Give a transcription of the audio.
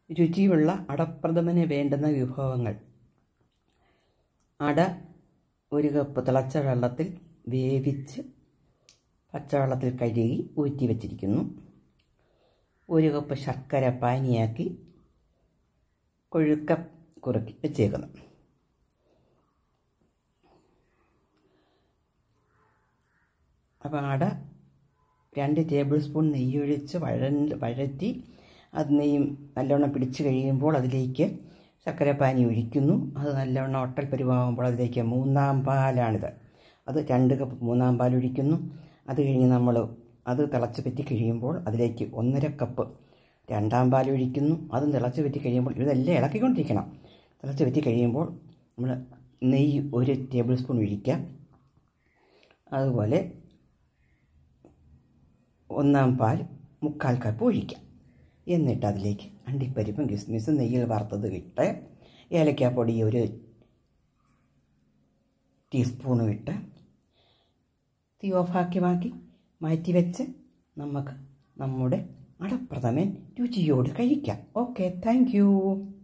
രുചിയുള്ള അടപ്രഥമന് വേണ്ടുന്ന വിഭവങ്ങൾ അട ഒരു കപ്പ് തിളച്ച വെള്ളത്തിൽ വേവിച്ച് പച്ചവെള്ളത്തിൽ കഴുകി ഊറ്റി വച്ചിരിക്കുന്നു ഒരു കപ്പ് ശർക്കര പാനിയാക്കി കൊഴുക്ക കുറുക്കി വെച്ചേക്കുന്നു അപ്പോൾ അട രണ്ട് ടേബിൾ സ്പൂൺ നെയ്യൊഴിച്ച് വഴ വഴറ്റി അത് നെയ്യും നല്ലവണ്ണം പിടിച്ച് കഴിയുമ്പോൾ അതിലേക്ക് ശർക്കരപ്പാനി ഒഴിക്കുന്നു അത് നല്ലവണ്ണം ഒട്ടൽ പരിവാകുമ്പോൾ അതിലേക്ക് മൂന്നാം പാലാണിത് അത് രണ്ട് കപ്പ് മൂന്നാം പാൽ ഒഴിക്കുന്നു അത് കഴിഞ്ഞ് നമ്മൾ അത് തിളച്ച് പറ്റി കഴിയുമ്പോൾ അതിലേക്ക് ഒന്നര കപ്പ് രണ്ടാം പാൽ ഒഴിക്കുന്നു അതും തിളച്ച് പറ്റി കഴിയുമ്പോൾ ഇതെല്ലാം ഇളക്കിക്കൊണ്ടിരിക്കണം തിളച്ച് പറ്റി കഴിയുമ്പോൾ നമ്മൾ നെയ്യ് ഒരു ടേബിൾ സ്പൂൺ ഒഴിക്കാം അതുപോലെ ഒന്നാം പാൽ മുക്കാൽ കപ്പ് ഒഴിക്കാം എന്നിട്ട് അതിലേക്ക് അണ്ടിപ്പരിപ്പും കിസ്മിസും നെയ്യിൽ വറുത്തത് ഇട്ട് ഏലക്കാപ്പൊടി ഒരു ടീസ്പൂണും ഇട്ട് തീ ഓഫാക്കി മാറ്റി മാറ്റി വെച്ച് നമുക്ക് നമ്മുടെ അടപ്രഥമൻ രുചിയോട് കഴിക്കാം ഓക്കെ താങ്ക്